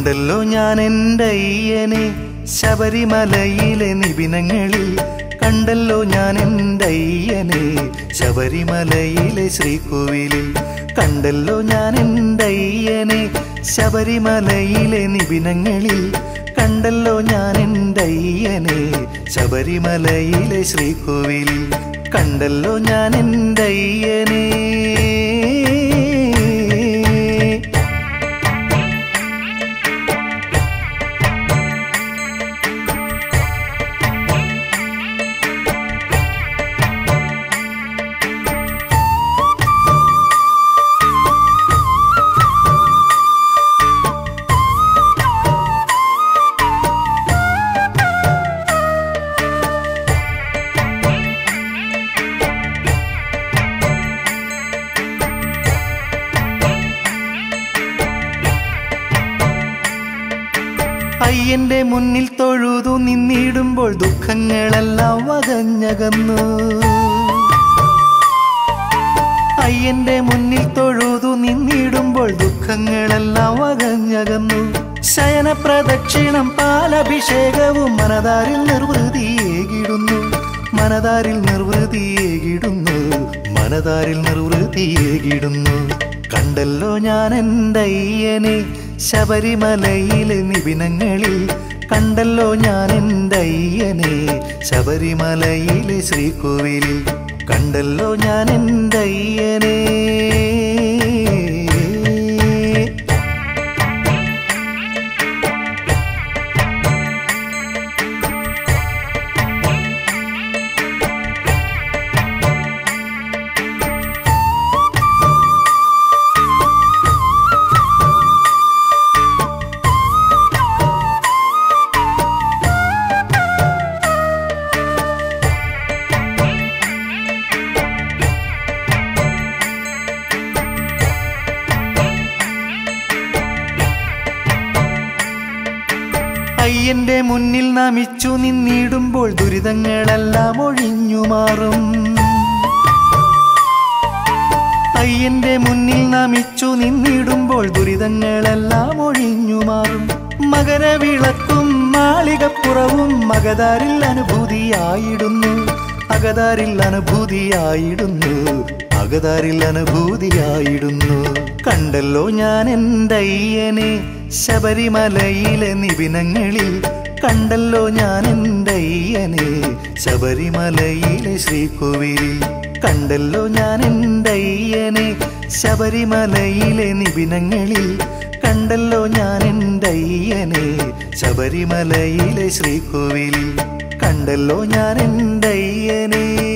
കണ്ടല്ലോ ഞാൻ എൻ്റെ അയ്യനെ ശബരിമലയിലെ നിബിനങ്ങളിൽ കണ്ടല്ലോ ഞാൻ എൻ്റെ അയ്യനെ ശബരിമലയിലെ ശ്രീകോവിലിൽ കണ്ടല്ലോ ഞാൻ എൻ്റെ അയ്യനെ ശബരിമലയിലെ നിബിനങ്ങളിൽ കണ്ടല്ലോ ഞാൻ എൻ്റെ അയ്യനെ ശബരിമലയിലെ ശ്രീകോവിലിൽ കണ്ടല്ലോ ഞാൻ എൻ്റെ അയ്യനെ അയ്യന്റെ മുന്നിൽ തൊഴുതു നിന്നിടുമ്പോൾ ദുഃഖങ്ങളെല്ലാം വകഞ്ഞകന്നു അയ്യന്റെ മുന്നിൽ തൊഴുതു നിന്നിടുമ്പോൾ ദുഃഖങ്ങളെല്ലാം വകഞ്ഞകന്നു ശയന പ്രദക്ഷിണം പാലഭിഷേകവും മനതാരിൽ നിർവൃതിയേകിടുന്നു മനതാരിൽ നിർവൃതിയേകിടുന്നു മനതാരിൽ നിർവൃതിയേകിടുന്നു കണ്ടല്ലോ ഞാൻ എൻ്റെ അയ്യനെ ശബരിമലയിലെ നിബിനങ്ങളിൽ കണ്ടല്ലോ ഞാൻ എൻ്റെ അയ്യനെ ശബരിമലയിലെ ശ്രീകോവിലിൽ കണ്ടല്ലോ ഞാൻ എൻ്റെ അയ്യനെ അയ്യന്റെ മുന്നിൽ നമിച്ചു നിന്നിടുമ്പോൾ ദുരിതങ്ങളെല്ലാം ഒഴിഞ്ഞു മാറും അയ്യന്റെ മുന്നിൽ നമിച്ചു നിന്നിടുമ്പോൾ ദുരിതങ്ങളെല്ലാം ഒഴിഞ്ഞു മാറും മകരവിളക്കും മാളികപ്പുറവും മകതാരിൽ അനുഭൂതിയായിടുന്നു അകതാരിൽ അനുഭൂതിയായിടുന്നു അകതാരിൽ അനുഭൂതിയായിടുന്നു കണ്ടല്ലോ ഞാൻ എൻ്റെ അയ്യനെ ശബരിമലയിലെ നിബിനങ്ങളിൽ കണ്ടല്ലോ ഞാൻ എൻ്റെ അയ്യനെ ശബരിമലയിലെ ശ്രീകോവിലിൽ കണ്ടല്ലോ ഞാൻ എൻ്റെ അയ്യനെ ശബരിമലയിലെ നിബിനങ്ങളിൽ കണ്ടല്ലോ ഞാൻ എൻ്റെ അയ്യനെ ശബരിമലയിലെ ശ്രീകോവിലിൽ കണ്ടല്ലോ ഞാൻ എൻ്റെ അയ്യനെ